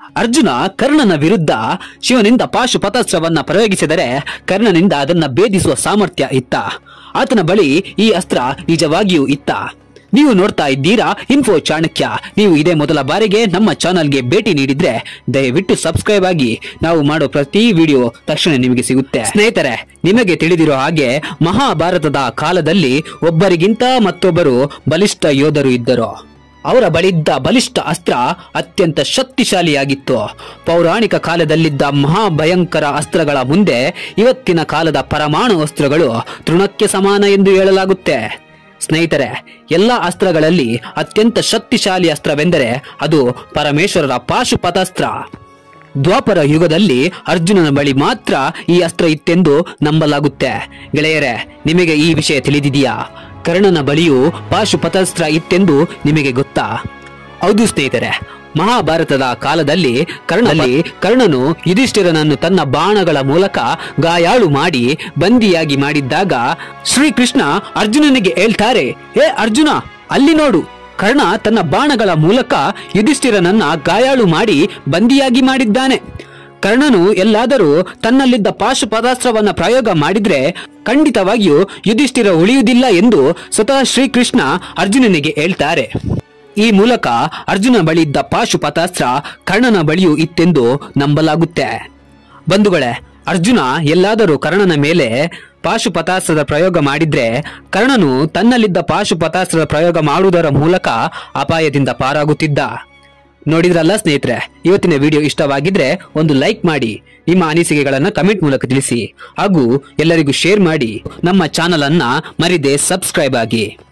ಅರ್ಜುನ ಕರ್ಣನ ವಿರುದ್ಧ ಶಿವನಿಂದ ಪಾಶುಪತಾಸ್ತ್ರವನ್ನ ಪ್ರಯೋಗಿಸಿದರೆ ಕರ್ಣನಿಂದ ಅದನ್ನ ಭೇದಿಸುವ ಸಾಮರ್ಥ್ಯ ಇತ್ತ ಆತನ ಬಳಿ ಈ ಅಸ್ತ್ರ ನಿಜವಾಗಿಯೂ ಇತ್ತ ನೀವು ನೋಡ್ತಾ ಇದ್ದೀರಾ ಇನ್ಫೋ ಚಾಣಕ್ಯ ನೀವು ಇದೇ ಮೊದಲ ಬಾರಿಗೆ ನಮ್ಮ ಚಾನಲ್ಗೆ ಭೇಟಿ ನೀಡಿದ್ರೆ ದಯವಿಟ್ಟು ಸಬ್ಸ್ಕ್ರೈಬ್ ಆಗಿ ನಾವು ಮಾಡೋ ಪ್ರತಿ ವಿಡಿಯೋ ತಕ್ಷಣ ನಿಮಗೆ ಸಿಗುತ್ತೆ ಸ್ನೇಹಿತರೆ ನಿಮಗೆ ತಿಳಿದಿರೋ ಹಾಗೆ ಮಹಾಭಾರತದ ಕಾಲದಲ್ಲಿ ಒಬ್ಬರಿಗಿಂತ ಮತ್ತೊಬ್ಬರು ಬಲಿಷ್ಠ ಯೋಧರು ಇದ್ದರು ಅವರ ಬಳಿದ್ದ ಬಲಿಷ್ಠ ಅಸ್ತ್ರ ಅತ್ಯಂತ ಶಕ್ತಿಶಾಲಿಯಾಗಿತ್ತು ಪೌರಾಣಿಕ ಕಾಲದಲ್ಲಿದ್ದ ಮಹಾಭಯಂಕರ ಅಸ್ತ್ರಗಳ ಮುಂದೆ ಇವತ್ತಿನ ಕಾಲದ ಪರಮಾಣು ಅಸ್ತ್ರಗಳು ತೃಣಕ್ಕೆ ಸಮಾನ ಎಂದು ಹೇಳಲಾಗುತ್ತೆ ಸ್ನೇಹಿತರೆ ಎಲ್ಲ ಅಸ್ತ್ರಗಳಲ್ಲಿ ಅತ್ಯಂತ ಶಕ್ತಿಶಾಲಿ ಅಸ್ತ್ರವೆಂದರೆ ಅದು ಪರಮೇಶ್ವರರ ಪಾಶುಪತಾಸ್ತ್ರ ದ್ವಾಪರ ಯುಗದಲ್ಲಿ ಅರ್ಜುನನ ಬಳಿ ಮಾತ್ರ ಈ ಅಸ್ತ್ರ ಇತ್ತೆಂದು ನಂಬಲಾಗುತ್ತೆ ಗೆಳೆಯರೆ ನಿಮಗೆ ಈ ವಿಷಯ ತಿಳಿದಿದೆಯಾ ಕರ್ಣನ ಬಳಿಯೂ ಪಾಶುಪತಾಸ್ತ್ರ ಇತ್ತೆಂದು ನಿಮಗೆ ಗೊತ್ತಾ ಹೌದು ಸ್ನೇಹಿತರೆ ಮಹಾಭಾರತದ ಕಾಲದಲ್ಲಿ ಕರ್ಣಲ್ಲಿ ಕರ್ಣನು ಯುಧಿಷ್ಠಿರನನ್ನು ತನ್ನ ಬಾಣಗಳ ಮೂಲಕ ಗಾಯಾಳು ಮಾಡಿ ಬಂದಿಯಾಗಿ ಮಾಡಿದ್ದಾಗ ಶ್ರೀಕೃಷ್ಣ ಅರ್ಜುನನಿಗೆ ಹೇಳ್ತಾರೆ ಹೇ ಅರ್ಜುನ ಅಲ್ಲಿ ನೋಡು ಕರ್ಣ ತನ್ನ ಬಾಣಗಳ ಮೂಲಕ ಯುಧಿಷ್ಠಿರನನ್ನ ಗಾಯಾಳು ಮಾಡಿ ಬಂದಿಯಾಗಿ ಮಾಡಿದ್ದಾನೆ ಕರ್ಣನು ಎಲ್ಲಾದರೂ ತನ್ನಲ್ಲಿದ್ದ ಪಾಶುಪದಾಸ್ತ್ರವನ್ನ ಪ್ರಯೋಗ ಮಾಡಿದ್ರೆ ಖಂಡಿತವಾಗಿಯೂ ಯುಧಿಷ್ಠಿರ ಉಳಿಯುವುದಿಲ್ಲ ಎಂದು ಸ್ವತಃ ಶ್ರೀಕೃಷ್ಣ ಅರ್ಜುನನಿಗೆ ಹೇಳ್ತಾರೆ ಈ ಮೂಲಕ ಅರ್ಜುನ ಬಳಿ ಇದ್ದ ಪಾಶುಪತಾಸ್ತ್ರ ಕರ್ಣನ ಬಳಿಯೂ ಇತ್ತೆಂದು ನಂಬಲಾಗುತ್ತೆ ಬಂಧುಗಳೇ ಅರ್ಜುನ ಎಲ್ಲಾದರೂ ಕರ್ಣನ ಮೇಲೆ ಪಾಶುಪತಾಸ್ತ್ರದ ಪ್ರಯೋಗ ಮಾಡಿದ್ರೆ ಕರ್ಣನು ತನ್ನಲ್ಲಿದ್ದ ಪಾಶುಪತಾಸ್ತ್ರದ ಪ್ರಯೋಗ ಮಾಡುವುದರ ಮೂಲಕ ಅಪಾಯದಿಂದ ಪಾರಾಗುತ್ತಿದ್ದ ನೋಡಿದ್ರಲ್ಲ ಸ್ನೇಹಿತರೆ ಇವತ್ತಿನ ವಿಡಿಯೋ ಇಷ್ಟವಾಗಿದ್ರೆ ಒಂದು ಲೈಕ್ ಮಾಡಿ ನಿಮ್ಮ ಅನಿಸಿಕೆಗಳನ್ನ ಕಮೆಂಟ್ ಮೂಲಕ ತಿಳಿಸಿ ಹಾಗೂ ಎಲ್ಲರಿಗೂ ಶೇರ್ ಮಾಡಿ ನಮ್ಮ ಚಾನಲ್ ಅನ್ನ ಮರಿದೆ ಸಬ್ಸ್ಕ್ರೈಬ್ ಆಗಿ